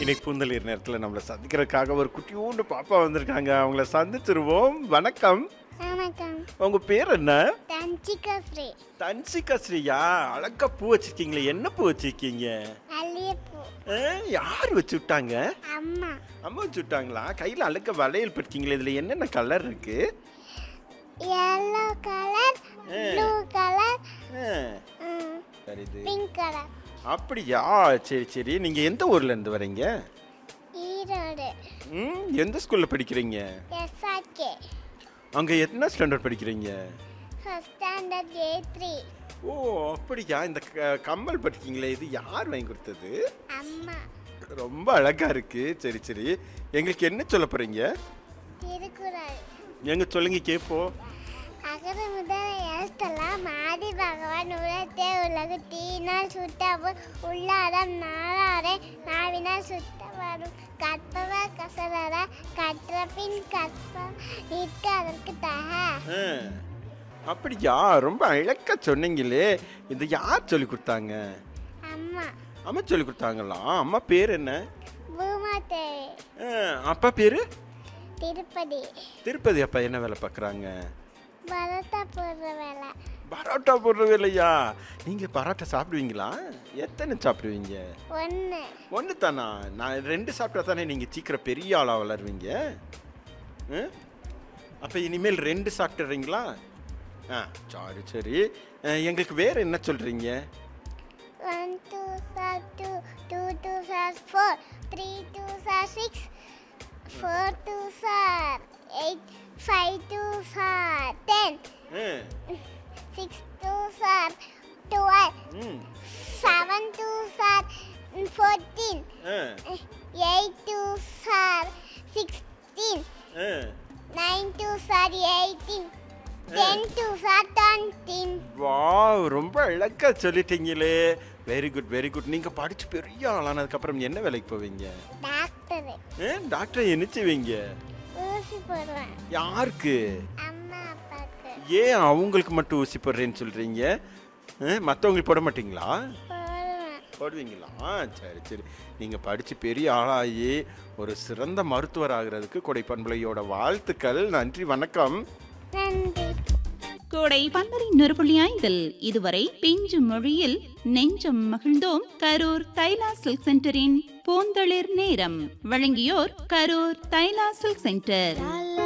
இன்னைக்கு பூந்தளிர் நேரத்தில் நம்மளை சந்திக்கிறதுக்காக ஒரு குட்டியூண்டு பாப்பா வந்திருக்காங்க அவங்கள சந்திச்சிருவோம் வணக்கம் வணக்கம் உங்க பேர் என்ன தஞ்சிகா ஸ்ரீ தன்சிகா ஸ்ரீயா அழகா பூ வச்சிருக்கீங்களே என்ன பூ வச்சிருக்கீங்க அல்லியப்பூ ஆ, யார் வச்சு விட்டாங்க அம்மா அம்மா வச்சு விட்டாங்களா கையில் அழகா வளையல் பறிக்கீங்களே இதுல என்னென்ன கலர் இருக்கு yellow கலர் ப்ளூ கலர் ஆ, சரி இது பிங்க் கலர் அப்படியா சரி சரி நீங்க எந்த ஊர்ல இருந்து வரீங்க ஈரோடு ம் எந்த ஸ்கூல்ல படிக்கிறீங்க எஸ்ஆர்கே அங்க எத்தனை ஸ்டாண்டர்ட் படிக்கிறீங்க ஃபர்ஸ்ட் ஸ்டாண்டர்ட் ஏ த்ரீ ஓ அப்படியா இந்த க- கம்மல் படிக்கீங்களே இது யார் வாங்கி கொடுத்தது அம்மா ரொம்ப அழகா இருக்கு சரி சரி எங்களுக்கு என்ன சொல்ல போறீங்க திருக்குறள் எங்க சொல்லுங்க கேப்போம் அகர முதல எழுத்தெல்லாம் ஆதி பகவான் உலகத்தே உலகு தீனால் சுட்டவும் உள்ளாரம் நாளாரே நாவினால் சுட்ட வரும் கற்பவ கசரர கற்றபின் கற்ப நிற்க அதற்கு தக ஆ, அப்படியா ரொம்ப அழகா சொன்னீங்களே இது யார் சொல்லி கொடுத்தாங்க அம்மா அம்மா சொல்லி கொடுத்தாங்களா அம்மா பேர் என்ன பூமா தேவி ஆ, அப்பா பேரு திருப்பதி திருப்பதி அப்பா என்ன வேலை பார்க்குறாங்க பரதா போடுற வேலை பரோட்டா போடுறது இல்லையா நீங்க பரோட்டா சாப்பிடுவீங்களா எத்தனை சாப்பிடுவீங்க ஒன்று ஒன்று தானா நான் ரெண்டு சாப்பிட்டா தானே நீங்கள் சீக்கிரம் பெரிய ஆளாக வளருவீங்க அப்போ இனிமேல் ரெண்டு சாப்பிட்டுறீங்களா ஆ சரி சரி அஹ், எங்களுக்கு வேறு என்ன சொல்கிறீங்க one two sir two two two sir four three two sir six four two sir eight five two sir ten six two sir twelve hmm seven two sir fourteen eight two sir sixteen nine two sir eighteen ten two sir twenty wow ரொம்ப அழகா சொல்லிட்டீங்களே very good very good நீங்கள் படித்து பெரிய ஆளானதுக்கப்புறம் என்ன வேலைக்கு போவீங்க doctor doctor என்னச்சுவீங்க ஊசி போடுவேன் யாருக்கு அம்மா அப்பாவுக்கு ஏன் அவங்களுக்கு மட்டும் ஊசி போடுறேன்னு சொல்கிறீங்க மற்றவங்களுக்கு போட மாட்டீங்களா போடுவேன் போடுவீங்களா சரி சரி நீங்கள் படித்து பெரிய ஆளாகி ஒரு சிறந்த மருத்துவர் ஆகிறதுக்கு கொடை பண்புலையோட வாழ்த்துக்கள் நன்றி வணக்கம் நன்றி கோடை பந்தரை நொறுபுள்ளி ஐந்தில் இதுவரை பிஞ்சு மொழியில் நெஞ்சம் மகிழ்ந்தோம் கரூர் தைலா சில்க் சென்டரின் பூந்தளிர் நேரம் வழங்கியோர் கரூர் தைலா சில்க் சென்டர்